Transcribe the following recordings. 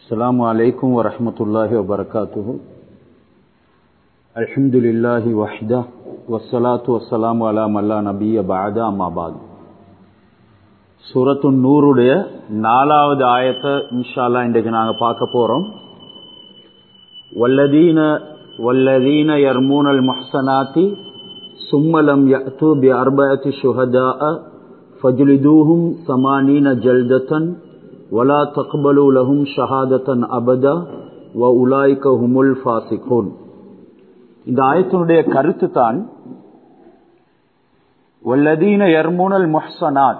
السلام عليكم ورحمة الله وبركاته الحمد لله وحده والصلاة والسلام على من لا نبي بعد أما بعد சூரத்து நூறுடைய நாலாவது ஆயத்தை இன்ஷால்லா இன்றைக்கு நாங்கள் பார்க்க போகிறோம் வல்லதீன வல்லதீன யர்மூனல் முஹ்சனாத்தி சும்மலம் யஅத்து பி அர்பஅத்தி ஷுஹதாஅ ஃபஜ்லிதூஹும் சமானீன ஜல்தத்தன் வலா தக்பலு லஹும் ஷஹாதத்தன் அபதா வ உலாய்க ஹுமுல் ஃபாசிகூன் இந்த ஆயத்தினுடைய கருத்து தான் வல்லதீன யர்மூனல் முஹ்சனாத்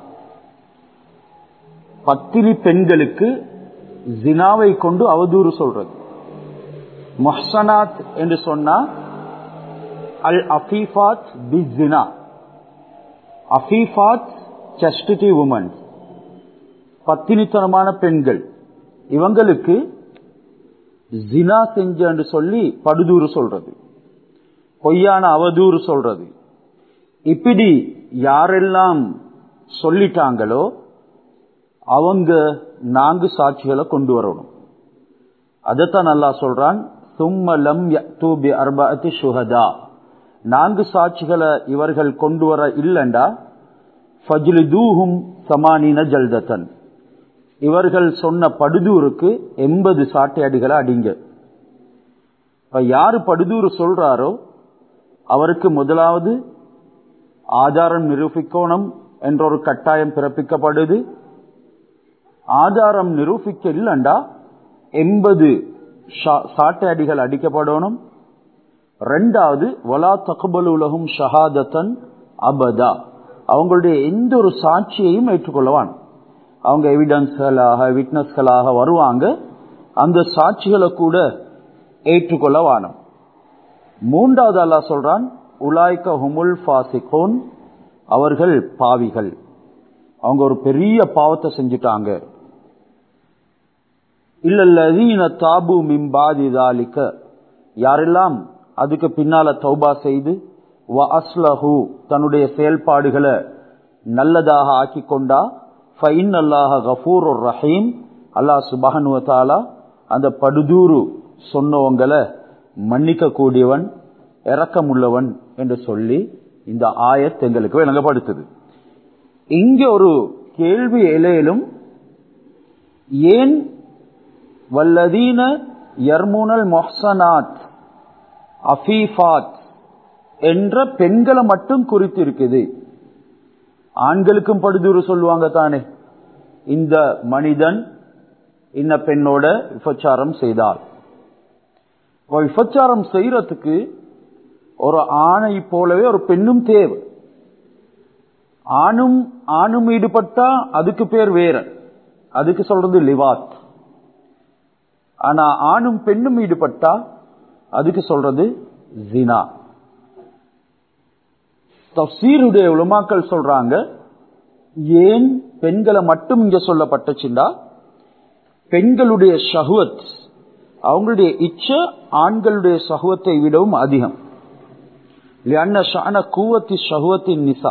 பத்தினி பெண்களுக்கு ஜினாவை கொண்டு அவதூறு சொல்றது மொஹ்சனாத் என்று சொன்னா அல் அஃபீஃபாத் பி ஜினா அஃபீஃபாத் சஸ்டிட்டி உமன் பத்தினித்தனமான பெண்கள் இவங்களுக்கு ஜினா செஞ்சு சொல்லி படுதூறு சொல்றது பொய்யான அவதூறு சொல்றது இப்படி யாரெல்லாம் சொல்லிட்டாங்களோ அவங்க நான்கு சாட்சிகளை கொண்டு வரணும் அதைத்தான் நல்லா சொல்றான் சும்மலம் தூபி அர்பாத்தி சுஹதா நான்கு சாட்சிகளை இவர்கள் கொண்டு வர இல்லண்டா ஃபஜ்லு தூஹும் சமானின ஜல்தத்தன் இவர்கள் சொன்ன படுதூருக்கு எண்பது சாட்டையடிகளை அடிங்க இப்ப யாரு படுதூறு சொல்றாரோ அவருக்கு முதலாவது ஆதாரம் நிரூபிக்கணும் என்ற ஒரு கட்டாயம் பிறப்பிக்கப்படுது ஆதாரம் நிரூபிக்க இல்லண்டா எண்பது சாட்டையடிகள் அடிக்கப்படணும் ரெண்டாவது வலா தகுபல் உலகம் ஷஹாதத்தன் அபதா அவங்களுடைய எந்த ஒரு சாட்சியையும் ஏற்றுக்கொள்ளவான் அவங்க எவிடன்ஸ்களாக விட்னஸ்களாக வருவாங்க அந்த சாட்சிகளை கூட ஏற்றுக்கொள்ள வானம் மூன்றாவது அல்லா சொல்றான் உலாய்க ஹுமுல் ஃபாசிகோன் அவர்கள் பாவிகள் அவங்க ஒரு பெரிய பாவத்தை செஞ்சுட்டாங்க இல்லல்லதீன தாபு மிம்பாதிதாலிக்க யாரெல்லாம் அதுக்கு பின்னால தௌபா செய்து வ அஸ்லஹு தன்னுடைய செயல்பாடுகளை நல்லதாக ஆக்கி கொண்டா ஃபைன் அல்லாஹ கஃபூர் ரஹீம் அல்லாஹ் சுபஹனுவத்தாலா அந்த படுதூரு சொன்னவங்களை மன்னிக்க கூடியவன் இறக்கமுள்ளவன் என்று சொல்லி இந்த ஆயத் எங்களுக்கு விளங்கப்படுத்துது இங்க ஒரு கேள்வி இலையிலும் ஏன் வல்லதீன யர்முனல் மொஹ்சனாத் அஃபீஃபாத் என்ற பெண்களை மட்டும் குறித்து இருக்குது ஆண்களுக்கும் படுதூறு சொல்லுவாங்க தானே இந்த மனிதன் இந்த பெண்ணோட விபச்சாரம் செய்தால் விபச்சாரம் செய்யறதுக்கு ஒரு ஆணை போலவே ஒரு பெண்ணும் தேவை ஆணும் ஆணும் ஈடுபட்டா அதுக்கு பேர் வேற அதுக்கு சொல்றது லிவாத் ஆனா ஆணும் பெண்ணும் ஈடுபட்டா அதுக்கு சொல்றது ஜினா தப்சீருடைய உலமாக்கள் சொல்றாங்க ஏன் பெண்களை மட்டும் இங்க சொல்லப்பட்டுச்சுண்டா பெண்களுடைய ஷஹுவத் அவங்களுடைய இச்ச ஆண்களுடைய சகுவத்தை விடவும் அதிகம் கூவத்தி ஷஹுவத்தின் நிசா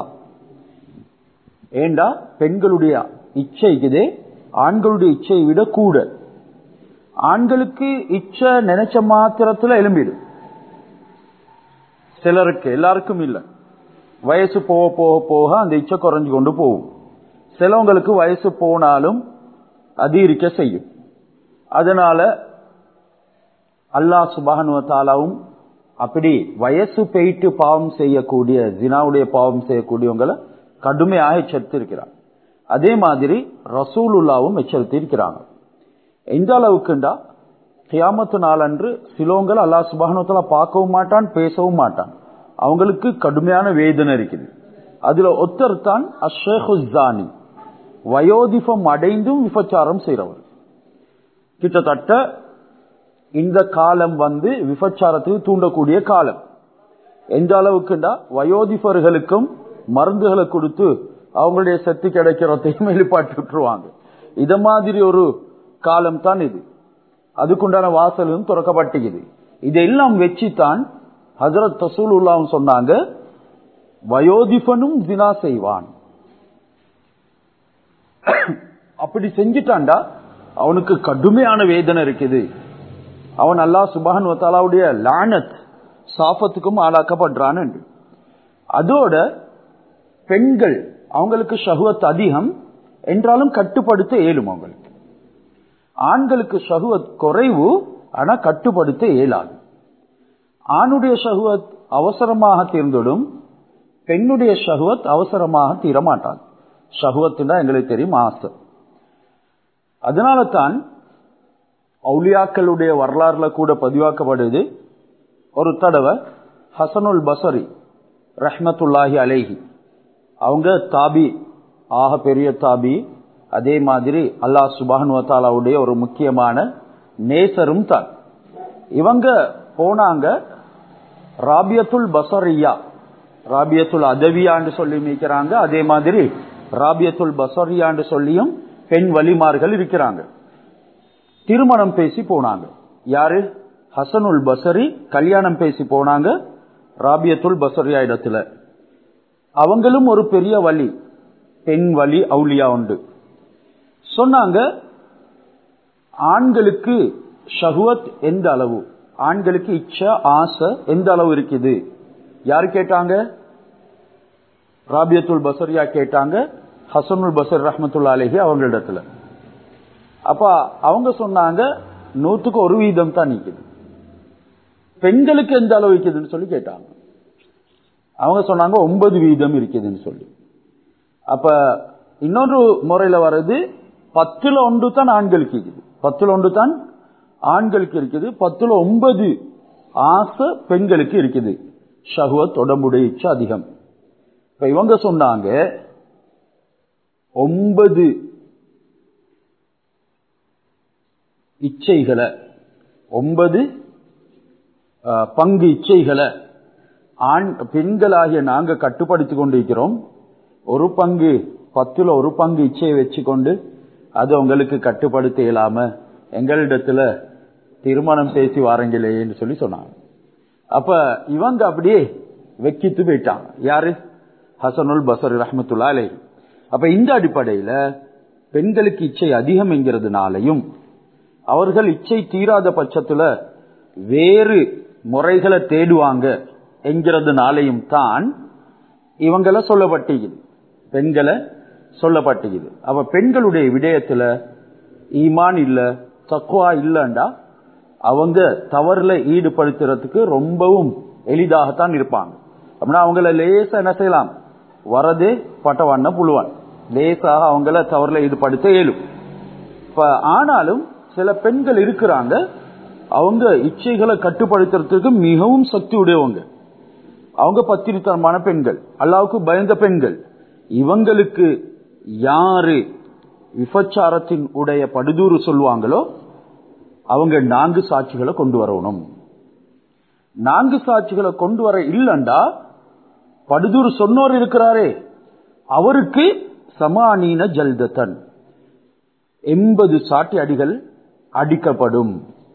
ஏண்டா பெண்களுடைய இச்சைக்குதே ஆண்களுடைய இச்சையை விட கூட ஆண்களுக்கு இச்சை நினைச்ச மாத்திரத்துல எலும்பிடும் சிலருக்கு எல்லாருக்கும் இல்லை வயசு போக போக போக அந்த இச்சை குறைஞ்சு கொண்டு போகும் சிலவங்களுக்கு வயசு போனாலும் அதிகரிக்க செய்யும் அதனால அல்லா சுபானுவத்தாலாவும் அப்படி வயசு போயிட்டு பாவம் செய்யக்கூடிய ஜினாவுடைய பாவம் செய்யக்கூடியவங்களை கடுமையாக எச்சரித்திருக்கிறார் அதே மாதிரி ரசூலுல்லாவும் எச்சரித்திருக்கிறாங்க எந்த அளவுக்குண்டா கியாமத்து நாளன்று சிலவங்கள் அல்லா சுபானுவத்தாலா பார்க்கவும் மாட்டான் பேசவும் மாட்டான் அவங்களுக்கு கடுமையான வேதனை இருக்குது அதுல ஒத்தர் தான் அஷேஹுசானி வயோதிபம் அடைந்தும் விபச்சாரம் செய்யறவர் கிட்டத்தட்ட இந்த காலம் வந்து விபச்சாரத்துக்கு தூண்டக்கூடிய காலம் எந்த அளவுக்குண்டா வயோதிபர்களுக்கும் மருந்துகளை கொடுத்து அவங்களுடைய சக்தி கிடைக்கிறதையும் வெளிப்பாட்டு விட்டுருவாங்க இத மாதிரி ஒரு காலம் தான் இது அதுக்குண்டான வாசலும் திறக்கப்பட்டுக்குது இதெல்லாம் வச்சுதான் ஹசரத் தசூல் உல்லாவும் சொன்னாங்க வயோதிபனும் தினா செய்வான் அப்படி செஞ்சுட்டான்டா அவனுக்கு கடுமையான வேதனை இருக்குது அவன் அல்லா சுபான் வத்தாலாவுடைய லானத் சாஃபத்துக்கும் ஆளாக்கப்படுறான் என்று அதோட பெண்கள் அவங்களுக்கு ஷஹுவத் அதிகம் என்றாலும் கட்டுப்படுத்த இயலும் அவங்களுக்கு ஆண்களுக்கு ஷஹுவத் குறைவு ஆனா கட்டுப்படுத்த இயலாது ஆணுடைய ஷஹுவத் அவசரமாக தீர்ந்துடும் பெண்ணுடைய ஷஹுவத் அவசரமாக தீரமாட்டாது ஷஹுவத்துனா எங்களுக்கு தெரியும் ஆசை அதனால தான் அவுலியாக்களுடைய வரலாறுல கூட பதிவாக்கப்படுது ஒரு தடவை ஹசனுல் பசரி ரஹ்மத்துல்லாஹி அலேஹி அவங்க தாபி ஆக பெரிய தாபி அதே மாதிரி அல்லாஹ் சுபான் வத்தாலாவுடைய ஒரு முக்கியமான நேசரும் தான் இவங்க போனாங்க ராபியத்துல் பசரியா ராபியத்துல் அதவியான்னு சொல்லி நிற்கிறாங்க அதே மாதிரி ராபியத்துல் பசரியான்னு சொல்லியும் பெண் வலிமார்கள் இருக்கிறாங்க திருமணம் பேசி போனாங்க யாரு ஹசனுல் பசரி கல்யாணம் பேசி போனாங்க ராபியத்துல் பசரியா இடத்துல அவங்களும் ஒரு பெரிய வலி பெண் வலி அவுலியா உண்டு சொன்னாங்க ஆண்களுக்கு ஷஹுவத் எந்த அளவு ஆண்களுக்கு இச்சா ஆசை எந்த அளவு இருக்குது யாரு கேட்டாங்க ராபியத்துல் பசரியா கேட்டாங்க ஹசனுல் பசர் ரஹமத்துல்லா அலேஹி அவங்களிடத்துல அப்ப அவங்க சொன்னாங்க நூத்துக்கு ஒரு வீதம் தான் நிக்குது பெண்களுக்கு எந்த அளவு இருக்குதுன்னு சொல்லி கேட்டாங்க அவங்க சொன்னாங்க ஒன்பது வீதம் இருக்குதுன்னு சொல்லி அப்ப இன்னொரு முறையில வர்றது பத்துல ஒன்று தான் ஆண்களுக்கு இருக்குது பத்துல ஒன்று தான் ஆண்களுக்கு இருக்குது பத்துல ஒன்பது ஆசை பெண்களுக்கு இருக்குது ஷஹுவத் உடம்புடைய இச்சை அதிகம் இப்ப இவங்க சொன்னாங்க ஒன்பது இச்சைகளை ஒன்பது பங்கு இச்சைகளை ஆண் பெண்களாகிய நாங்க கட்டுப்படுத்தி கொண்டிருக்கிறோம் ஒரு பங்கு பத்துல ஒரு பங்கு இச்சையை வச்சுக்கொண்டு அது உங்களுக்கு கட்டுப்படுத்த இயலாம எங்களிடத்துல திருமணம் பேசி வாரங்களேன்னு சொல்லி சொன்னாங்க அப்ப இவங்க அப்படியே வெக்கித்து போயிட்டாங்க யாரு ஹசனுல் பசர் ரஹமத்துல்லா அலை அப்ப இந்த அடிப்படையில பெண்களுக்கு இச்சை அதிகம் என்கிறதுனாலையும் அவர்கள் இச்சை தீராத பட்சத்துல வேறு முறைகளை தேடுவாங்க என்கிறதுனாலையும் தான் இவங்களை சொல்லப்பட்டிக்குது பெண்களை சொல்லப்பட்டிக்குது அப்ப பெண்களுடைய விடயத்துல ஈமான் இல்ல தக்குவா இல்லண்டா அவங்க தவறுல ஈடுபடுத்துறதுக்கு ரொம்பவும் எளிதாகத்தான் இருப்பாங்க அப்படின்னா அவங்கள லேசா என்ன செய்யலாம் வரதே பட்டவான புழுவான் லேசாக அவங்கள தவறுல ஈடுபடுத்த இயலும் இப்ப ஆனாலும் சில பெண்கள் இருக்கிறாங்க அவங்க இச்சைகளை கட்டுப்படுத்துறதுக்கு மிகவும் சக்தி உடையவங்க அவங்க பத்திரித்தனமான பெண்கள் அல்லாவுக்கு பயந்த பெண்கள் இவங்களுக்கு யாரு விபச்சாரத்தின் உடைய படுதூறு சொல்லுவாங்களோ அவங்க நான்கு சாட்சிகளை கொண்டு வரணும் நான்கு சாட்சிகளை கொண்டு வர இல்லண்டா படுதூறு சொன்னோர் இருக்கிறாரே அவருக்கு சமானீன ஜல்தத்தன் எண்பது சாட்டி அடிகள் அடிக்கப்படும்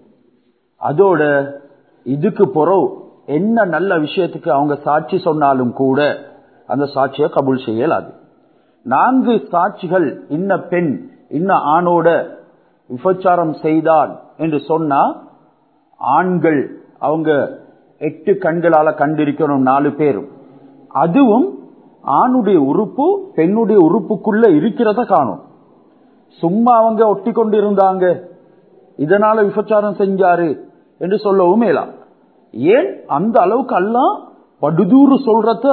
அதோட இதுக்கு புறவு என்ன நல்ல விஷயத்துக்கு அவங்க சாட்சி சொன்னாலும் கூட அந்த சாட்சியை கபூல் செய்யலாது நான்கு சாட்சிகள் இன்ன பெண் இன்ன ஆணோட விபச்சாரம் செய்தால் என்று சொன்னா ஆண்கள் அவங்க எட்டு கண்களால கண்டிருக்கணும் நாலு பேரும் அதுவும் ஆணுடைய உறுப்பு பெண்ணுடைய உறுப்புக்குள்ள இருக்கிறத காணும் சும்மா அவங்க ஒட்டி கொண்டு இருந்தாங்க இதனால விபச்சாரம் செஞ்சாரு என்று சொல்லவும் மேலாம் ஏன் அந்த அளவுக்கு எல்லாம் படுதூறு சொல்றத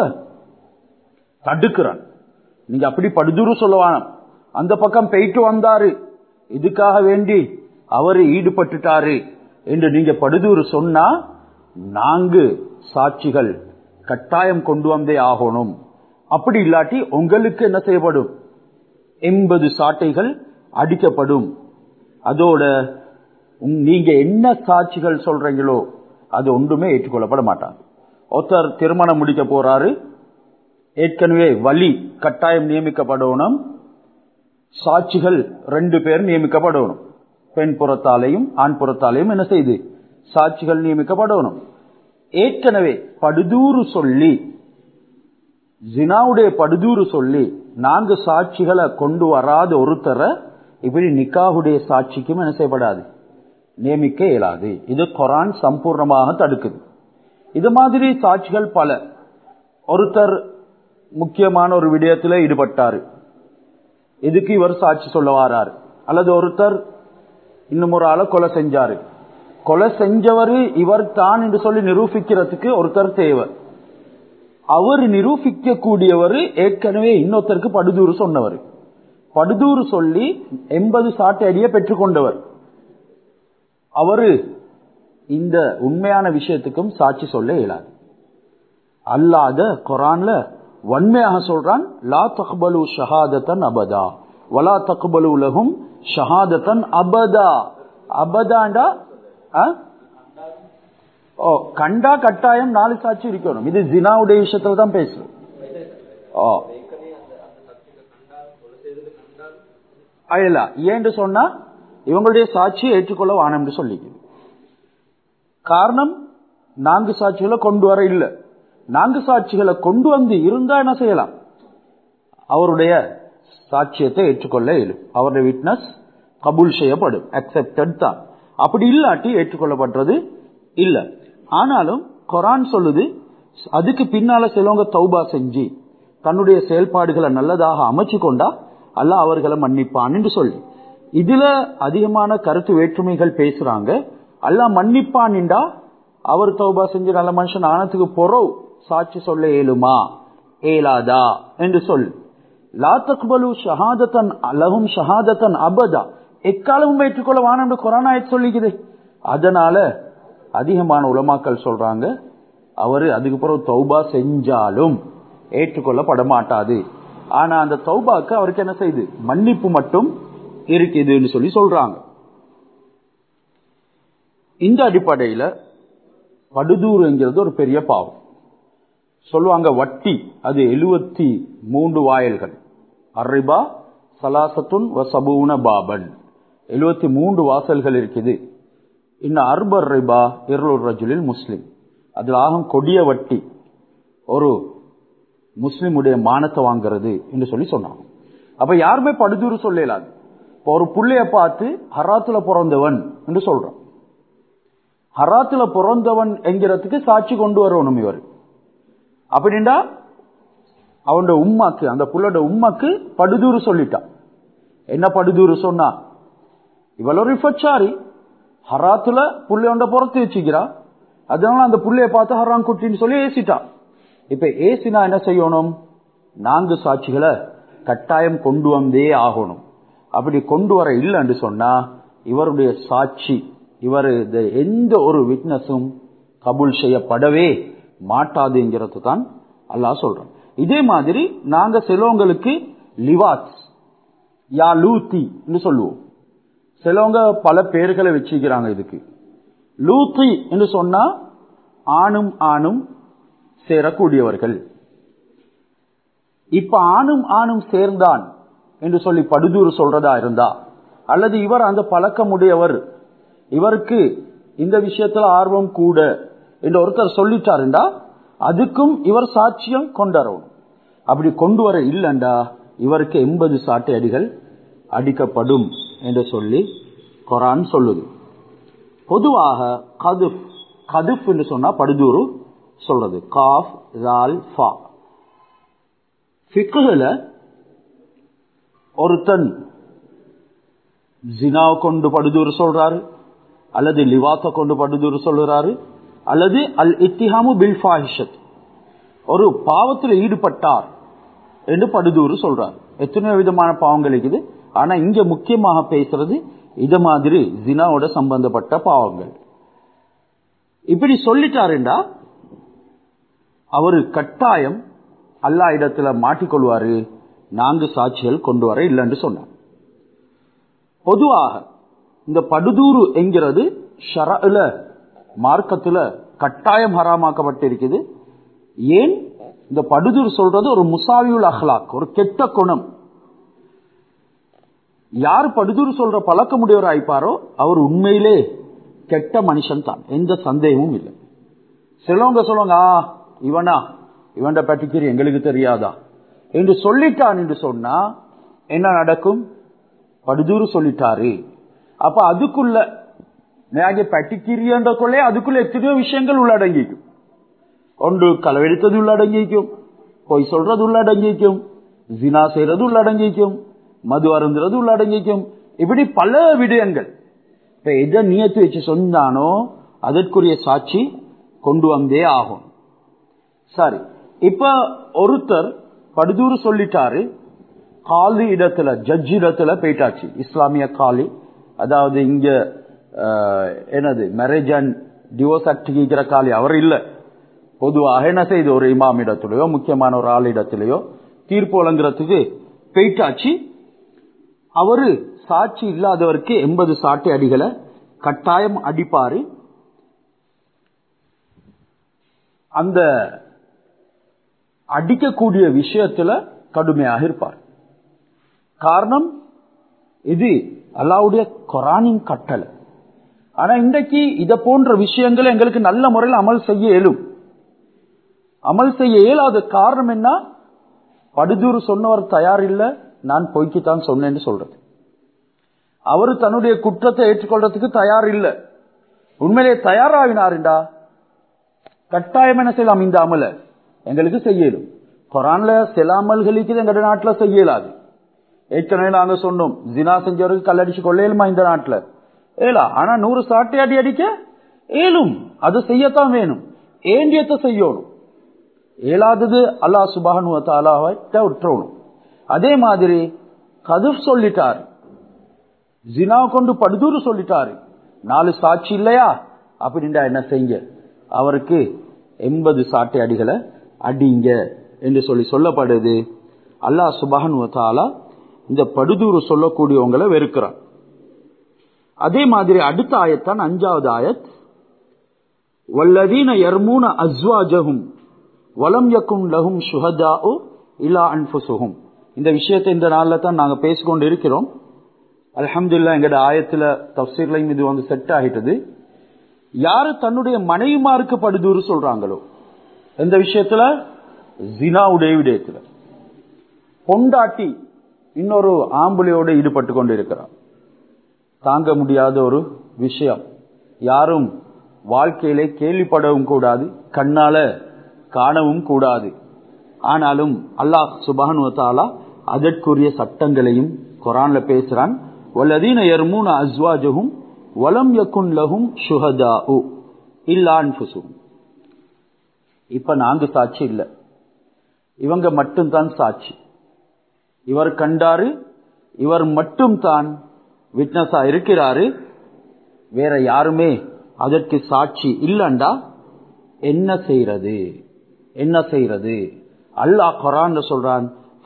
தடுக்கிறான் நீங்க அப்படி படுதூறு சொல்லவானம் அந்த பக்கம் போயிட்டு வந்தாரு இதுக்காக வேண்டி அவரு ஈடுபட்டுட்டாரு என்று நீங்க படுதூறு சொன்னா நான்கு சாட்சிகள் கட்டாயம் கொண்டு வந்தே ஆகணும் அப்படி இல்லாட்டி உங்களுக்கு என்ன செய்யப்படும் எண்பது சாட்டைகள் அடிக்கப்படும் அதோட நீங்க என்ன சாட்சிகள் சொல்றீங்களோ அது ஒன்றுமே ஏற்றுக்கொள்ளப்பட மாட்டாங்க ஒருத்தர் திருமணம் முடிக்க போறாரு ஏற்கனவே வலி கட்டாயம் நியமிக்கப்படணும் சாட்சிகள் ரெண்டு பேர் நியமிக்கப்படணும் பெண் புறத்தாலையும் ஆண் புறத்தாலையும் என்ன செய்து சாட்சிகள் நியமிக்கப்படணும் ஏற்கனவே படுதூறு சொல்லி ஜினாவுடைய படுதூறு சொல்லி நான்கு சாட்சிகளை கொண்டு வராத ஒருத்தரை இப்படி நிக்காஹுடைய சாட்சிக்கும் என்ன செய்யப்படாது நியமிக்க இயலாது இது குரான் சம்பூர்ணமாக தடுக்குது இது மாதிரி சாட்சிகள் பல ஒருத்தர் முக்கியமான ஒரு விடயத்தில் ஈடுபட்டாரு இதுக்கு இவர் சாட்சி சொல்ல வாராரு அல்லது ஒருத்தர் இன்னும் ஒரு ஆளை கொலை செஞ்சாரு கொலை செஞ்சவர் இவர் தான் என்று சொல்லி நிரூபிக்கிறதுக்கு ஒருத்தர் தேவை அவர் நிரூபிக்க கூடியவர் ஏற்கனவே இன்னொருத்தருக்கு படுதூறு சொன்னவர் படுதூறு சொல்லி எண்பது சாட்டை அடிய பெற்றுக்கொண்டவர் அவரு இந்த உண்மையான விஷயத்துக்கும் சாட்சி சொல்ல இயலாது அல்லாத குரான்ல வன்மையாக சொல்றான் லா தக்பலு ஷஹாதத்தன் அபதா வலா தக்பலு உலகும் ஷஹாதத்தன் அபதா அபதாண்டா ஓ கண்டா கட்டாயம் நாலு சாட்சி இருக்கணும் இது ஜினாவுடைய விஷயத்துல தான் பேசுறோம் ஓ இல்ல ஏன்னு சொன்னா இவங்களுடைய சாட்சியை ஏற்றுக்கொள்ள வானம் என்று சொல்லிக்குது காரணம் நான்கு சாட்சிகளை கொண்டு வர இல்ல நான்கு சாட்சிகளை கொண்டு வந்து இருந்தா என்ன செய்யலாம் அவருடைய சாட்சியத்தை ஏற்றுக்கொள்ள இயலும் அவருடைய விட்னஸ் கபூல் செய்யப்படும் அக்செப்டட் தான் அப்படி இல்லாட்டி ஏற்றுக்கொள்ளப்பட்டது இல்ல ஆனாலும் கொரான் சொல்லுது அதுக்கு பின்னால சிலவங்க தௌபா செஞ்சு தன்னுடைய செயல்பாடுகளை நல்லதாக அமைச்சு கொண்டா அல்ல அவர்களை மன்னிப்பான் என்று சொல்லி இதுல அதிகமான கருத்து வேற்றுமைகள் பேசுறாங்க அல்ல மன்னிப்பான்டா அவர் தௌபா செஞ்சு நல்ல மனுஷன் ஆனதுக்கு பொறவு சாட்சி சொல்ல இயலுமா ஏலாதா என்று சொல் லா தக்பலு ஷஹாதத்தன் அலகும் ஷஹாதத்தன் அபதா எக்காலமும் ஏற்றுக்கொள்ள வானம் கொரோனாயத் சொல்லிக்குது அதனால அதிகமான உலமாக்கள் சொல்றாங்க அவரு அதுக்கு பிறகு தௌபா செஞ்சாலும் ஏற்றுக்கொள்ளப்பட மாட்டாது ஆனா அந்த தௌபாக்கு அவருக்கு என்ன செய்யுது மன்னிப்பு மட்டும் இருக்குதுன்னு சொல்லி சொல்றாங்க இந்த அடிப்படையில படுதூறுங்கிறது ஒரு பெரிய பாவம் சொல்லுவாங்க வட்டி அது எழுவத்தி மூன்று வாயல்கள் அரிபா சலாசத்துன் வசபூன பாபன் எழுவத்தி மூன்று வாசல்கள் இருக்குது இன்னும் அர்பர் ரிபா இருளூர் ரஜுலில் முஸ்லிம் அதில் ஆகும் கொடிய வட்டி ஒரு முஸ்லிமுடைய மானத்தை வாங்குறது என்று சொல்லி சொன்னாங்க அப்ப யாருமே படுதூறு சொல்லலாது இப்போ ஒரு புள்ளைய பார்த்து ஹராத்துல பிறந்தவன் என்று சொல்றான் ஹராத்துல பிறந்தவன் என்கிறதுக்கு சாட்சி கொண்டு வரணும் இவர் அப்படின்னா அவனோட உம்மாக்கு அந்த புள்ளோட உம்மாக்கு படுதூறு சொல்லிட்டான் என்ன படுதூறு சொன்னா இவள் ஒரு விபச்சாரி ஹராத்துல புள்ளையோண்ட புறத்து வச்சுக்கிறா அதனால அந்த புள்ளைய பார்த்து ஹரான் குட்டின்னு சொல்லி ஏசிட்டான் இப்ப ஏசினா என்ன செய்யணும் நான்கு சாட்சிகளை கட்டாயம் கொண்டு வந்தே ஆகணும் அப்படி கொண்டு வர இல்லைன்னு சொன்னா இவருடைய சாட்சி இவர் எந்த ஒரு விட்னஸும் கபூல் செய்யப்படவே மாட்டாதுங்கிறது தான் அல்லாஹ் சொல்றோம் இதே மாதிரி நாங்க சிலவங்களுக்கு லிவாத் யா லூத்தி சொல்லுவோம் சிலவங்க பல பேர்களை வச்சுக்கிறாங்க இதுக்கு லூத்தி என்று சொன்னா ஆணும் ஆணும் சேரக்கூடியவர்கள் இப்ப ஆணும் ஆணும் சேர்ந்தான் என்று சொல்லி படுதூறு சொல்றதா இருந்தா அல்லது இவர் அந்த பழக்கமுடையவர் இவருக்கு இந்த விஷயத்துல ஆர்வம் கூட என்று ஒருத்தர் சொல்லிட்டாருண்டா அதுக்கும் இவர் சாட்சியம் கொண்டாரணும் அப்படி கொண்டு வர இல்லைண்டா இவருக்கு எண்பது சாட்டை அடிகள் அடிக்கப்படும் என்று சொல்லி கொரான் சொல்லுது பொதுவாக கதுப் கதுப் என்று சொன்னா படுதூறு சொல்றது காஃப் ரால் ஃபா ஃபிக்குல ஒருத்தன் ஜினாவை கொண்டு படுதூறு சொல்றாரு அல்லது லிவாத்த கொண்டு படுதூறு சொல்றாரு அல்லது அல் இத்திஹாமு பில் ஃபாஹிஷத் ஒரு பாவத்தில் ஈடுபட்டார் என்று படுதூறு சொல்றார் எத்தனையோ விதமான பாவங்கள் இருக்குது ஆனா இங்க முக்கியமாக பேசுறது இத மாதிரி ஜினாவோட சம்பந்தப்பட்ட பாவங்கள் இப்படி சொல்லிட்டாருண்டா அவரு கட்டாயம் அல்லா இடத்துல மாட்டிக்கொள்வாரு நான்கு சாட்சிகள் கொண்டு வர இல்லைன்னு சொன்னார் பொதுவாக இந்த படுதூறு என்கிறது ஷரல மார்க்கத்துல கட்டாயம் ஹராமாக்கப்பட்டிருக்குது ஏன் இந்த படுதூர் சொல்றது ஒரு முசாவியுல் அஹ்லாக் ஒரு கெட்ட குணம் யார் படுதூர் சொல்ற பழக்கமுடையவர் ஆயிப்பாரோ அவர் உண்மையிலே கெட்ட மனுஷன் தான் எந்த சந்தேகமும் இல்லை சிலவங்க சொல்லுவாங்க ஆ இவனா இவன்ட பட்டிக்கிற எங்களுக்கு தெரியாதா என்று சொல்லிட்டான் என்று சொன்னா என்ன நடக்கும் படுதூறு சொல்லிட்டாரு அப்ப அதுக்குள்ள நேage පැටිකිරියன்றக்குள்ளே அதுக்குள்ள எத்தனையோ விஷயங்கள் உள்ளடங்கிக்கும் ஒன்று களவெடுத்தது உள்ளடங்கிக்கும் பொய் சொல்றது உள்ளடங்கிக்கும் ஜினா செய்யறது உள்ளடங்கிக்கும் மது அருந்துறது உள்ளடங்கிக்கும் இப்படி பல விடயங்கள் இப்ப எதை நியத்து வச்சு சொன்னானோ அதற்குரிய சாட்சி கொண்டு வந்தே ஆகும் சரி இப்ப ஒருத்தர் படுதூறு சொல்லிட்டாரு காலி இடத்துல ஜட்ஜ் இடத்துல போயிட்டாச்சு இஸ்லாமிய காலி அதாவது இங்க அஹ், என்னது மேரேஜ் அண்ட் டிவோர்ஸ் ஆக்ட் கேட்கிற காலி அவர் இல்ல பொதுவாக என்ன செய்து ஒரு இமாம் இடத்துலயோ முக்கியமான ஒரு ஆள் இடத்துலயோ தீர்ப்பு வழங்குறதுக்கு போயிட்டாச்சு அவரு சாட்சி இல்லாதவருக்கு எண்பது சாட்டை அடிகளை கட்டாயம் அடிப்பாரு அந்த அடிக்கக்கூடிய விஷயத்துல கடுமையாக இருப்பார் காரணம் இது அல்லாவுடைய குரானின் கட்டளை ஆனா இன்றைக்கு இத போன்ற விஷயங்களை எங்களுக்கு நல்ல முறையில் அமல் செய்ய இயலும் அமல் செய்ய இயலாத காரணம் என்ன படுதூறு சொன்னவர் தயார் இல்ல நான் பொய்க்குத்தான் சொன்னேன்னு சொல்றது அவரு தன்னுடைய குற்றத்தை ஏற்றுக்கொள்றதுக்கு தயார் இல்ல உண்மையிலே தயாராகினாருண்டா கட்டாயம் என்ன செய்யலாம் இந்த அமல எங்களுக்கு செய்யலும் குரான்ல சில அமல்களுக்கு எங்க நாட்டுல செய்யலாது ஏற்கனவே நாங்க சொன்னோம் ஜினா செஞ்சவருக்கு கல்லடிச்சு கொள்ளையிலுமா இந்த நாட்டுல ஏலா ஆனா நூறு சாட்டை அடி அடிக்க ஏலும் அது செய்யத்தான் வேணும் ஏண்டியத்தை செய்யணும் ஏலாதது அல்லாஹ் சுபானு தாலாவை விட்டுறணும் அதே மாதிரி கதுப் சொல்லிட்டார் ஜினா கொண்டு படுதூறு சொல்லிட்டாரு நாலு சாட்சி இல்லையா அப்படின்டா என்ன செய்யுங்க அவருக்கு எண்பது சாட்டை அடிகளை அடிங்க என்று சொல்லி சொல்லப்படுது அல்லாஹ் சுபானு தாலா இந்த படுதூறு சொல்லக்கூடியவங்களை வெறுக்கிறான் அதே மாதிரி அடுத்த ஆயத்தான் அஞ்சாவது ஆயத் வல்லதீன யர்மூன அஸ்வாஜஹும் வலம் யக்கும் லஹும் சுஹதாஉ இலா அன்ஃபுசுஹும் இந்த விஷயத்தை இந்த நாள்ல தான் நாங்க பேசிக்கொண்டு இருக்கிறோம் அல்ஹம்துலில்லாஹ் எங்கட ஆயத்துல தப்சீர்லையும் இது வந்து செட் ஆகிட்டது யாரு தன்னுடைய மனைவிமாருக்கு படுதூறு சொல்றாங்களோ எந்த விஷயத்துல ஜினாவுடைய விடயத்துல பொண்டாட்டி இன்னொரு ஆம்புலையோட ஈடுபட்டு கொண்டு இருக்கிறார் தாங்க முடியாத ஒரு விஷயம் யாரும் வாழ்க்கையிலே கேள்விப்படவும் கூடாது கண்ணால காணவும் கூடாது ஆனாலும் அல்லாஹ் சுபானு தாலா அதற்குரிய சட்டங்களையும் குரான்ல பேசுறான் வல்லதீன யர்மூன அஸ்வாஜஹும் வலம் யக்குன் லஹும் ஷுஹதாஉ இல்லா அன்ஃபுசுஹும் இப்ப நான்கு சாட்சி இல்ல இவங்க மட்டும்தான் சாட்சி இவர் கண்டாரு இவர் மட்டும் தான் விட்னஸா இருக்கிறாரு வேற யாருமே அதற்கு சாட்சி இல்லண்டா என்ன செய்யறது என்ன செய்யறது அல்லாஹ் குரான் சொல்றான்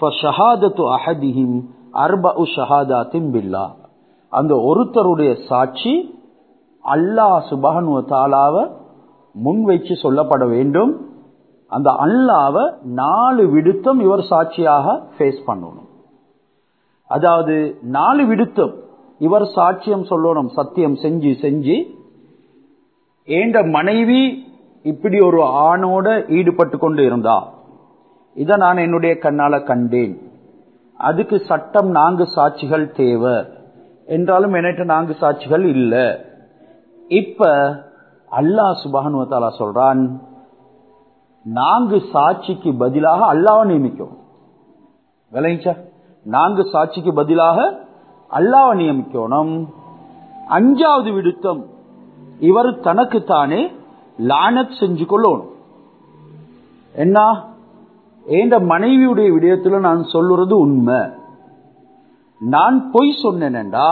அஹதிஹிம் அர்பு ஷஹாதாத்தின் பில்லா அந்த ஒருத்தருடைய சாட்சி அல்லாஹ் சுபஹனு தாலாவ முன் வச்சு சொல்லப்பட வேண்டும் அந்த அல்லாவ நாலு விடுத்தம் இவர் சாட்சியாக ஃபேஸ் பண்ணணும் அதாவது நாலு விடுத்தம் இவர் சாட்சியம் சொல்லணும் சத்தியம் செஞ்சு செஞ்சு ஏண்ட மனைவி இப்படி ஒரு ஆணோட ஈடுபட்டு கொண்டு இருந்தா இத நான் என்னுடைய கண்ணால கண்டேன் அதுக்கு சட்டம் நான்கு சாட்சிகள் தேவை என்றாலும் என்கிட்ட நான்கு சாட்சிகள் இல்ல இப்ப அல்லாஹ் சுபானுவத்தாலா சொல்றான் நான்கு சாட்சிக்கு பதிலாக அல்லாவை நியமிக்கும் விளைஞ்சா நான்கு சாட்சிக்கு பதிலாக அல்லாவை நியமிக்கணும் அஞ்சாவது விடுத்தம் இவர் தனக்குத்தானே லானத் செஞ்சு கொள்ளணும் என்ன என்ற மனைவியுடைய விடயத்துல நான் சொல்லுறது உண்மை நான் பொய் சொன்னேன்டா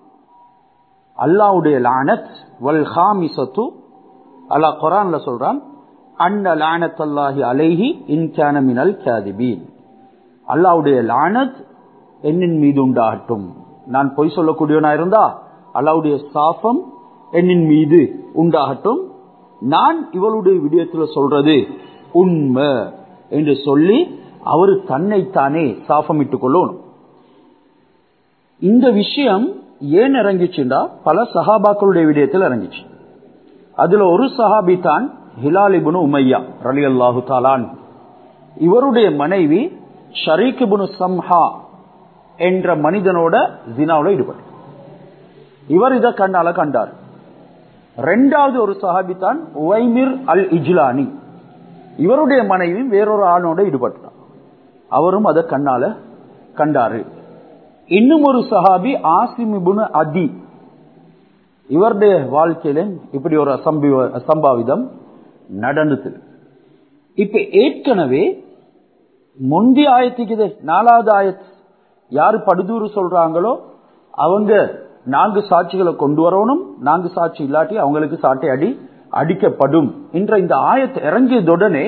அல்லாவுடைய லானத் வல் ஹாமிசத்து அல்லாஹ் குரான்ல சொல்றான் அன்ன லானத் அல்லாஹி அலைஹி இன்கான மினல் காதிபீன் அல்லாவுடைய லானத் என்னின் மீது உண்டாகட்டும் நான் பொய் சொல்லக்கூடியவனா இருந்தா அல்லாவுடைய சாபம் என்னின் மீது உண்டாகட்டும் நான் இவளுடைய விடயத்துல சொல்றது உண்மை என்று சொல்லி அவர் தன்னைத்தானே சாபமிட்டுக் கொள்ளணும் இந்த விஷயம் ஏன் இறங்கிச்சுண்டா பல சஹாபாக்களுடைய விடயத்தில் இறங்கிச்சு அதுல ஒரு சஹாபி தான் ஹிலாலிபுனு உமையா ரலி அல்லாஹு தாலான் இவருடைய மனைவி ஷரீக் இபுனு சம்ஹா என்ற மனிதனோட ஜினாவுல ஈடுபட்டார் இவர் இதை கண்ணால கண்டார் ரெண்டாவது ஒரு சஹாபி தான் உவைமிர் அல் இஜ்லானி இவருடைய மனைவி வேறொரு ஆணோட ஈடுபட்டார் அவரும் அதை கண்ணால கண்டாரு இன்னும் ஒரு சஹாபி ஆசிமிபுன் அதி இவருடைய வாழ்க்கையில இப்படி ஒரு அசம்பி- அசம்பாவிதம் நடந்தது இப்ப ஏற்கனவே முந்தைய ஆயத்துக்கு இது நாலாவது ஆயத் யாரு படுதூறு சொல்றாங்களோ அவங்க நான்கு சாட்சிகளை கொண்டு வரணும் நான்கு சாட்சி இல்லாட்டி அவங்களுக்கு சாட்டை அடி அடிக்கப்படும் என்ற இந்த ஆயத் இறங்கியதுடனே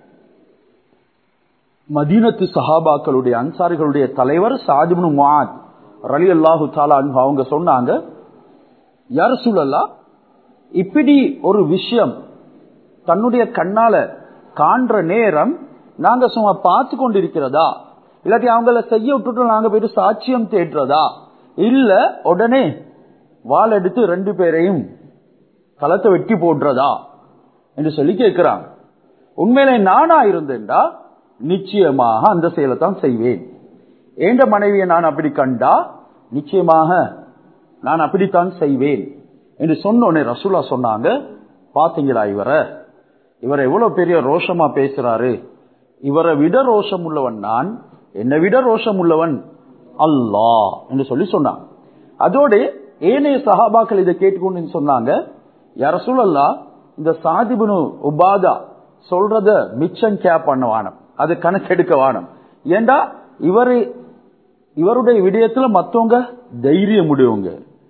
மதீனத்து சஹாபாக்களுடைய அன்சாரிகளுடைய தலைவர் சாதிபுனு முஆத் ரலி அல்லாஹு தாலா அன்ஹு அவங்க சொன்னாங்க யார் சூழல்லா இப்படி ஒரு விஷயம் தன்னுடைய கண்ணால காண்ற நேரம் நாங்க சும்மா பார்த்து கொண்டிருக்கிறதா இல்லாட்டி அவங்கள செய்ய விட்டுட்டு நாங்க போயிட்டு சாட்சியம் தேடுறதா இல்ல உடனே வாள் எடுத்து ரெண்டு பேரையும் களத்தை வெட்டி போடுறதா என்று சொல்லி கேட்கிறாங்க உண்மையிலே நானா இருந்தேன்டா நிச்சயமாக அந்த செயலை தான் செய்வேன் ஏண்ட மனைவியை நான் அப்படி கண்டா நிச்சயமாக நான் அப்படித்தான் செய்வேன் என்று சொன்னோடனே ரசூலா சொன்னாங்க பாத்தீங்களா இவரை இவர் எவ்வளவு பெரிய ரோஷமா பேசுறாரு இவரை விட ரோஷம் உள்ளவன் நான் என்னை விட ரோஷம் உள்ளவன் அல்லாஹ் என்று சொல்லி சொன்னான் அதோடு ஏனைய சஹாபாக்கள் இதை கேட்டுக்கொண்டு சொன்னாங்க யார சூழல்லா இந்த சாதிபுனு உபாதா சொல்றத மிச்சம் கேப் பண்ண வானம் அது கணக்கெடுக்க வானம் ஏண்டா இவரு இவருடைய விடயத்துல மத்தவங்க தைரியம் முடியவங்க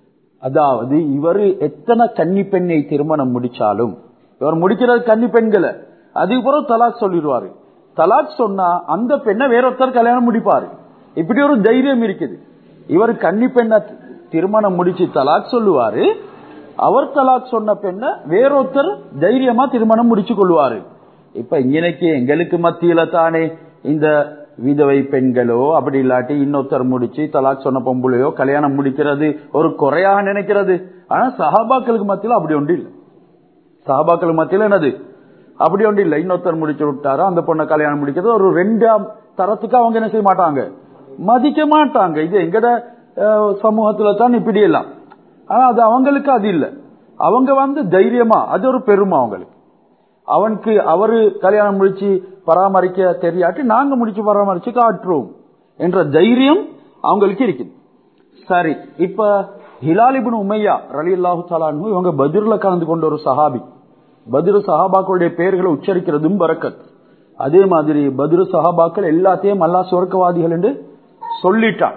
அதாவது இவரு எத்தனை கன்னி பெண்ணை திருமணம் முடிச்சாலும் இவர் முடிக்கிறது கன்னி பெண்களை அதுக்கப்புறம் தலாக் சொல்லிடுவாரு தலாக் சொன்னா அந்த பெண்ணை வேற ஒருத்தர் கல்யாணம் முடிப்பாரு இப்படி ஒரு தைரியம் இருக்குது இவர் கன்னி பெண்ணை திருமணம் முடிச்சு தலாக் சொல்லுவாரு அவர் தலாக் சொன்ன பெண்ணை வேறொருத்தர் தைரியமா திருமணம் முடிச்சு கொள்வாரு இப்ப இன்னைக்கு எங்களுக்கு மத்தியில தானே இந்த விதவை பெண்களோ அப்படி இல்லாட்டி இன்னொருத்தர் முடிச்சு தலாக் சொன்ன பொம்பளையோ கல்யாணம் முடிக்கிறது ஒரு குறையாக நினைக்கிறது ஆனா சஹாபாக்களுக்கு மத்தியில அப்படி ஒன்று இல்லை சஹாபாக்களுக்கு மத்தியில என்னது அப்படி ஒன்று இல்லை இன்னொருத்தர் முடிச்சு விட்டாரோ அந்த பொண்ணை கல்யாணம் முடிக்கிறது ஒரு ரெண்டாம் தரத்துக்கு அவங்க என்ன செய்ய மாட்டாங்க மதிக்க மாட்டாங்க இது எங்கட அஹ், சமூகத்துல தான் இப்படி எல்லாம் ஆனா அது அவங்களுக்கு அது இல்லை அவங்க வந்து தைரியமா அது ஒரு பெருமை அவங்களுக்கு அவனுக்கு அவரு கல்யாணம் முடிச்சு பராமரிக்க தெரியாட்டி நாங்க முடிச்சு பராமரிச்சு காட்டுறோம் என்ற தைரியம் அவங்களுக்கு இருக்குது சரி இப்ப ஹிலாலிபின் உமையா ரலி அல்லாஹு தாலானு இவங்க பதிர்ல கலந்து கொண்ட ஒரு சஹாபி பதிரு சஹாபாக்களுடைய பெயர்களை உச்சரிக்கிறதும் பரக்கத் அதே மாதிரி பதிரு சஹாபாக்கள் எல்லாத்தையும் அல்லாஹ் சுவர்க்கவாதிகள் என்று சொல்லிட்டான்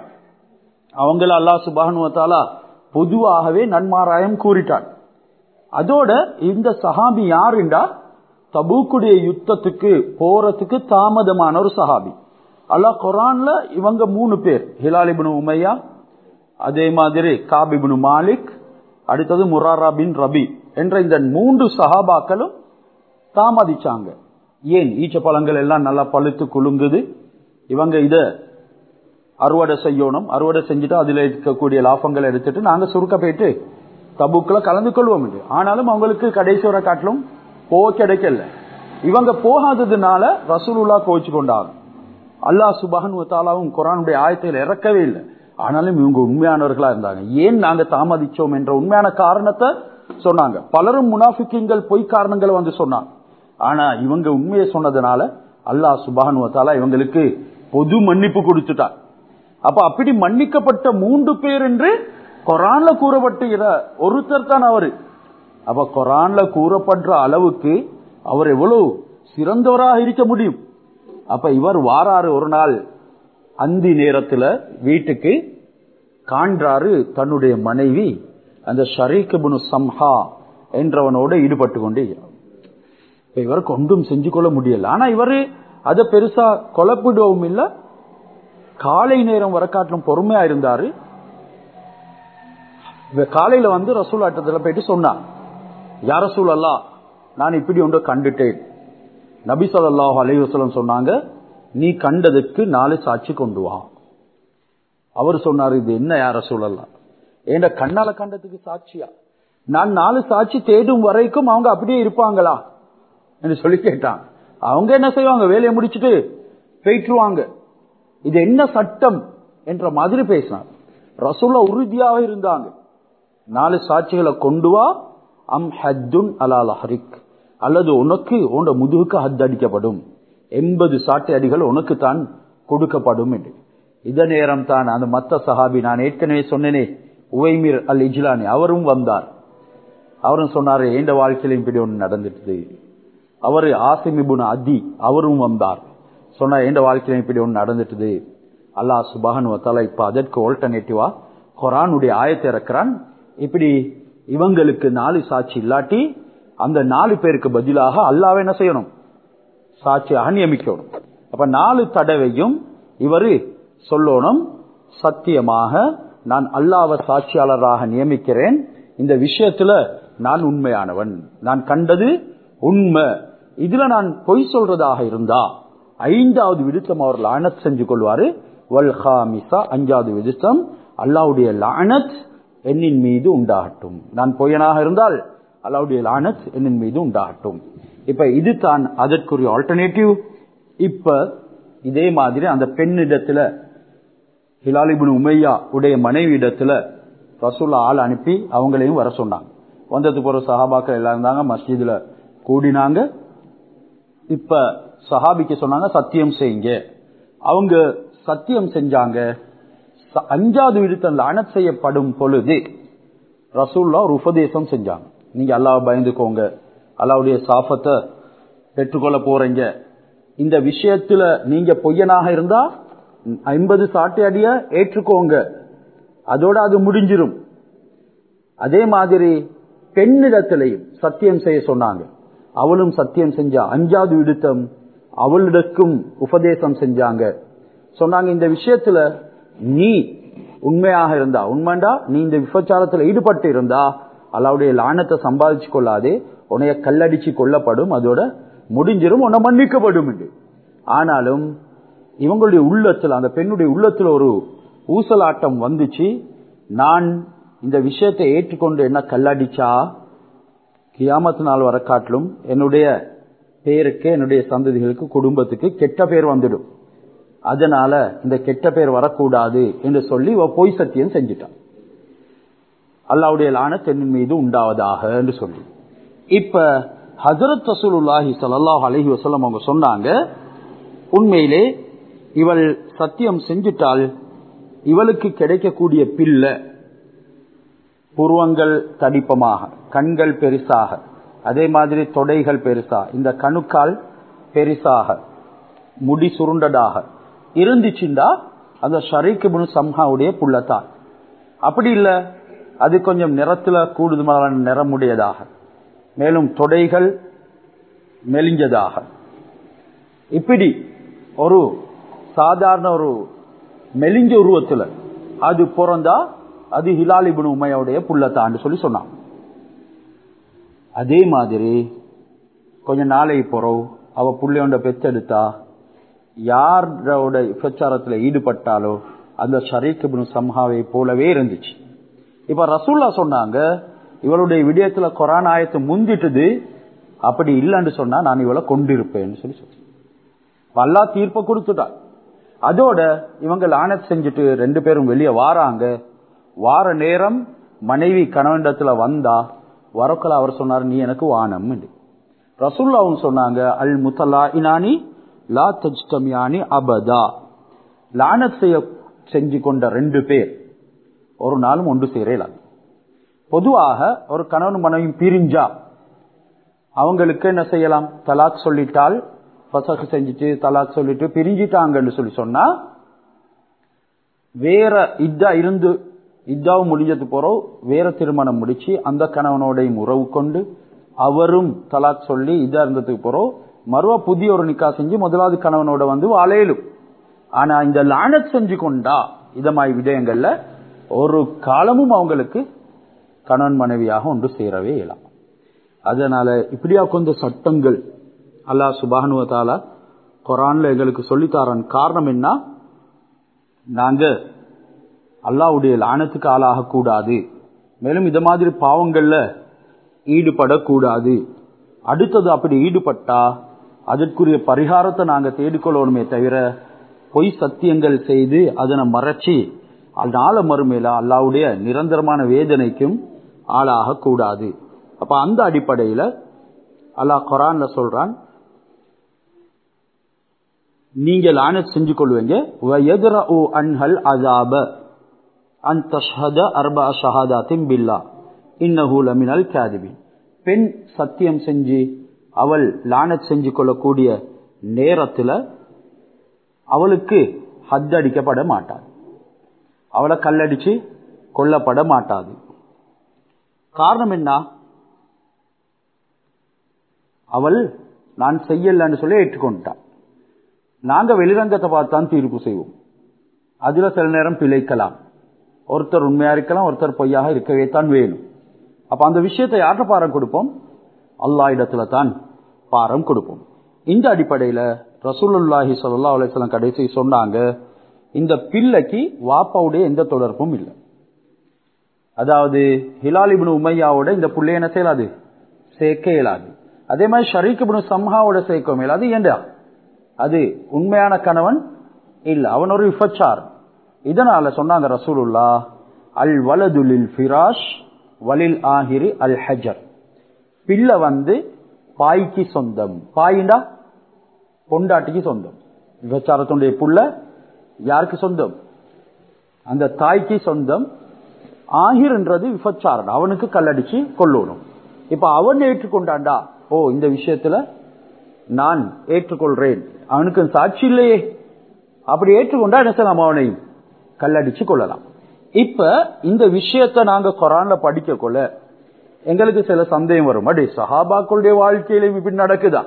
அவங்கள அல்லாஹ் சுபானுவத்தாலா பொதுவாகவே நன்மாராயம் கூறிட்டான் அதோட இந்த சஹாபி யாருண்டா தபூக்குடைய யுத்தத்துக்கு போறதுக்கு தாமதமான ஒரு சஹாபி அல்லாஹ் குரான்ல இவங்க மூணு பேர் ஹிலாலிபின் உமையா அதே மாதிரி காபிபின் மாலிக் அடுத்தது முராரா பின் ரபி என்ற இந்த மூன்று சஹாபாக்களும் தாமதிச்சாங்க ஏன் ஈச்ச பழங்கள் எல்லாம் நல்லா பழுத்து குலுங்குது இவங்க இத அறுவடை செய்யணும் அறுவடை செஞ்சுட்டு அதுல இருக்கக்கூடிய லாபங்களை எடுத்துட்டு நாங்க சுருக்க போயிட்டு தபுக்குல கலந்து கொள்வோம் என்று. ஆனாலும் அவங்களுக்கு கடைசி வரை காட்டிலும் போக கிடைக்கல இவங்க போகாததுனால ரசூலுல்லா கோச்சு கொண்டாங்க அல்லாஹ் சுபஹன் தாலாவும் குரானுடைய ஆயத்தில் இறக்கவே இல்லை ஆனாலும் இவங்க உண்மையானவர்களா இருந்தாங்க ஏன் நாங்க தாமதிச்சோம் என்ற உண்மையான காரணத்தை சொன்னாங்க பலரும் முனாஃபிக்கிங்கள் பொய் காரணங்களை வந்து சொன்னாங்க ஆனா இவங்க உண்மையை சொன்னதுனால அல்லாஹ் சுபஹன் தாலா இவங்களுக்கு பொது மன்னிப்பு கொடுத்துட்டார் அப்ப அப்படி மன்னிக்கப்பட்ட மூன்று பேர் என்று குரான்ல கூறப்பட்டுகிற ஒருத்தர் தான் அவரு அப்ப குரான்ல கூறப்படுற அளவுக்கு அவர் எவ்வளவு சிறந்தவராக இருக்க முடியும் அப்ப இவர் வாராரு ஒரு நாள் அந்தி நேரத்துல வீட்டுக்கு காண்றாரு தன்னுடைய மனைவி அந்த ஷரீகபுனு சம்ஹா என்றவனோட ஈடுபட்டு கொண்டே இருக்கிறார். இப்ப இவருக்கு ஒன்றும் செஞ்சு கொள்ள முடியல ஆனா இவரு அதை பெருசா கொலப்பிடவும் இல்ல காலை நேரம் வர காட்டிலும் பொறுமையா இருந்தாரு இவ காலையில வந்து ரசூல் ஆட்டத்துல போயிட்டு சொன்னான் யார் ரசூல் அல்லா நான் இப்படி ஒன்று கண்டுட்டேன் நபி ஸல்லல்லாஹு அலைஹி வஸல்லம் சொன்னாங்க நீ கண்டதுக்கு நாலு சாட்சி கொண்டு வா அவர் சொன்னாரு இது என்ன யார சூழல்லாம் ஏண்ட கண்ணால கண்டதுக்கு சாட்சியா நான் நாலு சாட்சி தேடும் வரைக்கும் அவங்க அப்படியே இருப்பாங்களா என்று சொல்லி கேட்டான் அவங்க என்ன செய்வாங்க வேலையை முடிச்சிட்டு போயிட்டுருவாங்க இது என்ன சட்டம் என்ற மாதிரி பேசினார் ரசூல்லா உறுதியாக இருந்தாங்க நாலு சாட்சிகளை கொண்டு வா அம் ஹத்துன் அலால் ஹரிக் அல்லது உனக்கு உன்னோட முதுகுக்கு ஹத் அடிக்கப்படும் எண்பது சாட்டை அடிகள் உனக்கு தான் கொடுக்கப்படும் என்று இத நேரம் தான் அந்த மத்த சஹாபி நான் ஏற்கனவே சொன்னேனே உவைமீர் அல் இஜ்லானி அவரும் வந்தார் அவரும் சொன்னாரு எந்த வாழ்க்கையிலும் இப்படி ஒன்று நடந்துட்டு அவரு ஆசிமிபுன் அதி அவரும் வந்தார் சொன்னார் எந்த வாழ்க்கையிலும் இப்படி ஒன்று நடந்துட்டுது அல்லாஹ் சுபஹன் வத்தால இப்ப அதற்கு ஆல்டர்னேட்டிவா குரானுடைய ஆயத்தை இறக்குறான் இப்படி இவங்களுக்கு நாலு சாட்சி இல்லாட்டி அந்த நாலு பேருக்கு பதிலாக அல்லாஹ் என்ன செய்யணும் சாட்சியாக நியமிக்கணும் அப்ப நாலு தடவையும் இவரு சொல்லணும் சத்தியமாக நான் அல்லாவ சாட்சியாளராக நியமிக்கிறேன் இந்த விஷயத்துல நான் உண்மையானவன் நான் கண்டது உண்மை இதுல நான் பொய் சொல்றதாக இருந்தா ஐந்தாவது விடுத்தம் அவர் லானத் செஞ்சு கொள்வாரு வல்ஹாமிசா அஞ்சாவது விடுத்தம் அல்லாவுடைய லானத் என்னின் மீது உண்டாகட்டும் நான் பொய்யனாக இருந்தால் அல்லாவுடைய லானத் என்னின் மீது உண்டாகட்டும் இப்ப இது தான் அதற்குரிய ஆல்டர்னேட்டிவ் இப்ப இதே மாதிரி அந்த பெண்ணிடத்துல ஹிலாலிபின் உமையா உடைய மனைவி இடத்துல ரசூல்லா ஆள் அனுப்பி அவங்களையும் வர சொன்னாங்க வந்தது போற சஹாபாக்கள் எல்லாம் இருந்தாங்க மஸ்ஜிதுல கூடினாங்க இப்ப சஹாபிக்கு சொன்னாங்க சத்தியம் செய்யுங்க அவங்க சத்தியம் செஞ்சாங்க அஞ்சாவது விடுத்தம் லானத் செய்யப்படும் பொழுது ரசூல்லா ஒரு உபதேசம் செஞ்சாங்க நீங்க அல்லாஹ் பயந்துக்கோங்க அல்லாவுடைய சாபத்தை பெற்றுக்கொள்ள போறீங்க இந்த விஷயத்துல நீங்க பொய்யனாக இருந்தா ஐம்பது சாட்டை அடிய ஏற்றுக்கோங்க அதோட அது முடிஞ்சிரும் அதே மாதிரி பெண்ணிடத்திலையும் சத்தியம் செய்ய சொன்னாங்க அவளும் சத்தியம் செஞ்சா அஞ்சாவது விடுத்தம் அவளிடக்கும் உபதேசம் செஞ்சாங்க சொன்னாங்க இந்த விஷயத்துல நீ உண்மையாக இருந்தா உண்மைண்டா நீ இந்த விபச்சாரத்துல ஈடுபட்டு இருந்தா அல்லாவுடைய லானத்தை சம்பாதிச்சு கொள்ளாதே உன்னைய கல்லடிச்சு கொல்லப்படும் அதோட முடிஞ்சிரும் உன்னை மன்னிக்கப்படும் என்று ஆனாலும் இவங்களுடைய உள்ளத்துல அந்த பெண்ணுடைய உள்ளத்துல ஒரு ஊசலாட்டம் வந்துச்சு நான் இந்த விஷயத்தை ஏற்றுக்கொண்டு என்ன கல்லடிச்சா கியாமத்து நாள் வர காட்டிலும் என்னுடைய பேருக்கு என்னுடைய சந்ததிகளுக்கு குடும்பத்துக்கு கெட்ட பேர் வந்துடும் அதனால இந்த கெட்ட பேர் வரக்கூடாது என்று சொல்லி இவ பொய் சத்தியம் செஞ்சிட்டான் அல்லாவுடைய லான தென்னின் மீது உண்டாவதாக என்று சொல்லி இப்ப ஹசரத் ரசூலுல்லாஹி சல்லாஹ் அலஹி வசல்லம் அவங்க சொன்னாங்க உண்மையிலே இவள் சத்தியம் செஞ்சிட்டால் இவளுக்கு கிடைக்கக்கூடிய பிள்ளை புருவங்கள் தடிப்பமாக கண்கள் பெருசாக அதே மாதிரி தொடைகள் பெருசா இந்த கணுக்கால் பெருசாக முடி சுருண்டதாக இருந்துச்சுண்டா அந்த ஷரீக்கு முனு சம்ஹாவுடைய புள்ளத்தான் அப்படி இல்ல அது கொஞ்சம் நிறத்துல கூடுதலான நிறமுடையதாக மேலும் தொடைகள் மெலிஞ்சதாக இப்படி ஒரு சாதாரண ஒரு மெலிஞ்ச உருவத்துல அது பிறந்தா அது ஹிலாலிபின் உமையோடைய புள்ளத்தான்னு சொல்லி சொன்னான் அதே மாதிரி கொஞ்ச நாளை போறோம் அவ புள்ளையோட பெத்தெடுத்தா யாரோட பிரச்சாரத்துல ஈடுபட்டாலோ அந்த ஷரீக் சம்ஹாவை போலவே இருந்துச்சு இப்ப ரசூல்லா சொன்னாங்க இவளுடைய விடயத்துல கொரான் ஆயத்தை முந்திட்டது அப்படி இல்லைன்னு சொன்னா நான் இவளை கொண்டிருப்பேன்னு சொல்லி சொல்லி அல்லா தீர்ப்பை கொடுத்துட்டா அதோட இவங்க லானத் செஞ்சுட்டு ரெண்டு பேரும் வெளியே வாராங்க வார நேரம் மனைவி கணவனிடத்துல வந்தா வரக்கல அவர் சொன்னார் நீ எனக்கு வானம் ரசூல்லாவும் சொன்னாங்க அல் முத்தலா இனானி லா தஜ்தமியானி அபதா லானத் செய்ய செஞ்சு கொண்ட ரெண்டு பேர் ஒரு நாளும் ஒன்று சேரலாம் பொதுவாக ஒரு கணவன் மனைவியும் பிரிஞ்சா அவங்களுக்கு என்ன செய்யலாம் தலாக் சொல்லிட்டால் பசகு செஞ்சுட்டு தலாக் சொல்லிட்டு பிரிஞ்சிட்டாங்கன்னு சொல்லி சொன்னா வேற இதா இருந்து இதாவும் முடிஞ்சது போறோம் வேற திருமணம் முடிச்சு அந்த கணவனோடையும் உறவு கொண்டு அவரும் தலாக் சொல்லி இதா இருந்ததுக்கு போறோம் மறுவா புதிய ஒரு நிக்கா செஞ்சு முதலாவது கணவனோட வந்து வாழையிலும் ஆனா இந்த லானத் செஞ்சு கொண்டா இதமாய் விடயங்கள்ல ஒரு காலமும் அவங்களுக்கு கணவன் மனைவியாக ஒன்று சேரவே இயலாம் அதனால இப்படியா கொஞ்சம் சட்டங்கள் அல்லாஹ் சுபானுவத்தால குரான்ல எங்களுக்கு சொல்லித்தாரன் காரணம் என்ன நாங்க அல்லாவுடைய லானத்துக்கு ஆளாக கூடாது மேலும் இத மாதிரி பாவங்கள்ல ஈடுபடக்கூடாது அடுத்தது அப்படி ஈடுபட்டா அதற்குரிய பரிகாரத்தை நாங்க தேடிக்கொள்ளணுமே தவிர பொய் சத்தியங்கள் செய்து அதனை மறைச்சி நாள மறுமையில அல்லாவுடைய நிரந்தரமான வேதனைக்கும் ஆளாக கூடாது அப்ப அந்த அடிப்படையில அல்லாஹ் குரான்ல சொல்றான் நீங்க லானத் செஞ்சு கொள்வீங்க அன்ஹல் அசாப அன் தஷ்ஹத அர்பா ஷஹாதாத்தின் பில்லா இன்னஹு லமினல் காதிபின் பெண் சத்தியம் செஞ்சு அவள் லானத் செஞ்சு கொள்ளக்கூடிய நேரத்தில் அவளுக்கு ஹத் அடிக்கப்பட மாட்டாது அவளை கல்லடிச்சு கொல்லப்பட மாட்டாது காரணம் என்ன அவள் நான் செய்யலன்னு சொல்லி ஏற்றுக்கொண்டான் நாங்க வெளிரங்கத்தை பார்த்தான் தீர்ப்பு செய்வோம் அதுல சில நேரம் பிழைக்கலாம் ஒருத்தர் உண்மையா இருக்கலாம் ஒருத்தர் பொய்யாக இருக்கவே தான் வேணும் அப்ப அந்த விஷயத்தை யார்கிட்ட பாரம் கொடுப்போம் அல்லா இடத்துல தான் பாரம் கொடுப்போம் இந்த அடிப்படையில ரசூலுல்லாஹி சல்லா அலிஸ்லாம் கடைசி சொன்னாங்க இந்த பிள்ளைக்கு வாப்பாவுடைய எந்த தொடர்பும் இல்லை அதாவது ஹிலாலிபின் உமையாவோட இந்த புள்ளை என்ன செய்யலாது சேர்க்க இயலாது அதே மாதிரி ஷரீக் சம்ஹாவோட சேர்க்க இயலாது ஏண்டா அது உண்மையான கணவன் இல்ல அவன் ஒரு விபச்சார் இதனால சொன்னாங்க ரசூலுல்லா அல் வலதுலில் ஃபிராஷ் வலில் ஆஹிரி அல் ஹஜர் பிள்ளை வந்து பாய்க்கு சொந்தம் பாயிண்டா பொண்டாட்டிக்கு சொந்தம் விபச்சாரத்தினுடைய புள்ள யாருக்கு சொந்தம் அந்த தாய்க்கு சொந்தம் ஆகிர்ன்றது விபச்சாரன் அவனுக்கு கல்லடிச்சு கொள்ளணும் இப்ப அவன் ஏற்றுக்கொண்டாண்டா ஓ இந்த விஷயத்துல நான் ஏற்றுக்கொள்றேன் அவனுக்கு சாட்சி இல்லையே அப்படி ஏற்றுக்கொண்டா என்ன செய்யலாம் அவனையும் கல்லடிச்சு கொள்ளலாம் இப்ப இந்த விஷயத்த நாங்க குரான்ல படிக்க கொள்ள எங்களுக்கு சில சந்தேகம் வரும் அடி சஹாபாக்களுடைய வாழ்க்கையில இப்படி நடக்குதா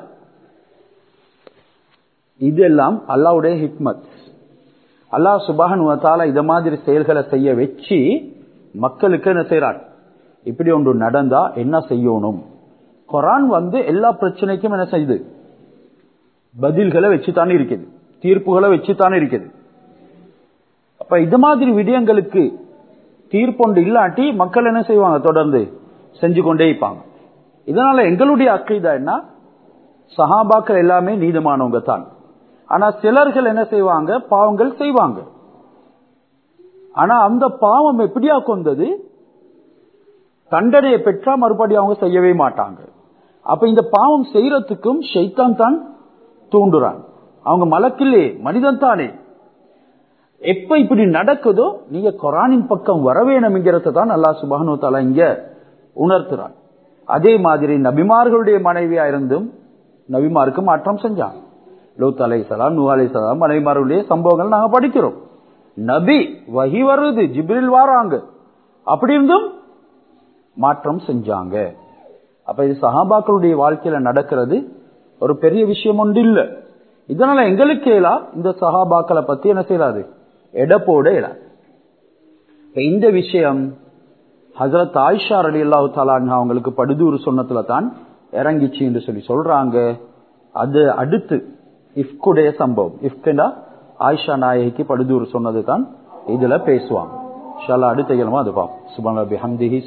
இதெல்லாம் அல்லாவுடைய ஹிக்மத் அல்லாஹ் சுபான் வத்தால இத மாதிரி செயல்களை செய்ய வச்சு மக்களுக்கு என்ன செய்யறான் இப்படி ஒன்று நடந்தா என்ன செய்யணும் குரான் வந்து எல்லா பிரச்சனைக்கும் என்ன செய்யுது பதில்களை வச்சுத்தானே இருக்குது தீர்ப்புகளை வச்சுத்தானே இருக்குது அப்ப இது மாதிரி விடயங்களுக்கு தீர்ப்பொண்டு இல்லாட்டி மக்கள் என்ன செய்வாங்க தொடர்ந்து செஞ்சு கொண்டே இருப்பாங்க இதனால எங்களுடைய அக்கீதா என்ன சஹாபாக்கள் எல்லாமே நீதமானவங்க தான் ஆனா சிலர்கள் என்ன செய்வாங்க பாவங்கள் செய்வாங்க ஆனா அந்த பாவம் எப்படியா கொண்டது தண்டனையை பெற்றா மறுபடியும் அவங்க செய்யவே மாட்டாங்க அப்ப இந்த பாவம் செய்யறதுக்கும் ஷைத்தான் தான் தூண்டுறான் அவங்க மலக்கில்லே மனிதன் தானே எப்ப இப்படி நடக்குதோ நீங்க குரானின் பக்கம் வரவேணுங்கிறத தான் அல்லா சுபானு தாலா இங்க உணர்த்துறான் அதே மாதிரி நபிமார்களுடைய மனைவியா இருந்தும் நபிமாருக்கு மாற்றம் செஞ்சான் லூத் அலை சலாம் நூ அலை சலாம் மனைவிமார்களுடைய சம்பவங்கள் நாங்க படிக்கிறோம் நபி வகி வருது ஜிப்ரில் வாராங்க அப்படி இருந்தும் மாற்றம் செஞ்சாங்க அப்ப இது சஹாபாக்களுடைய வாழ்க்கையில நடக்கிறது ஒரு பெரிய விஷயம் ஒன்று இல்ல இதனால எங்களுக்கு ஏலா இந்த சஹாபாக்களை பத்தி என்ன செய்யலாது எடப்போட இயலாது இந்த விஷயம் ஹசரத் ஆயிஷா அலி அல்லாஹு தாலான் அவங்களுக்கு படுதூர் சொன்னதுல தான் இறங்கிச்சு என்று சொல்லி சொல்றாங்க அது அடுத்து இஃப்குடைய சம்பவம் இஃப்கண்டா ஆயிஷா நாயகிக்கு படுதூர் சொன்னது தான் இதுல பேசுவாங்க அடுத்த கிழமை அது பார்ப்போம் சுபான் ரபி ஹம்திஹி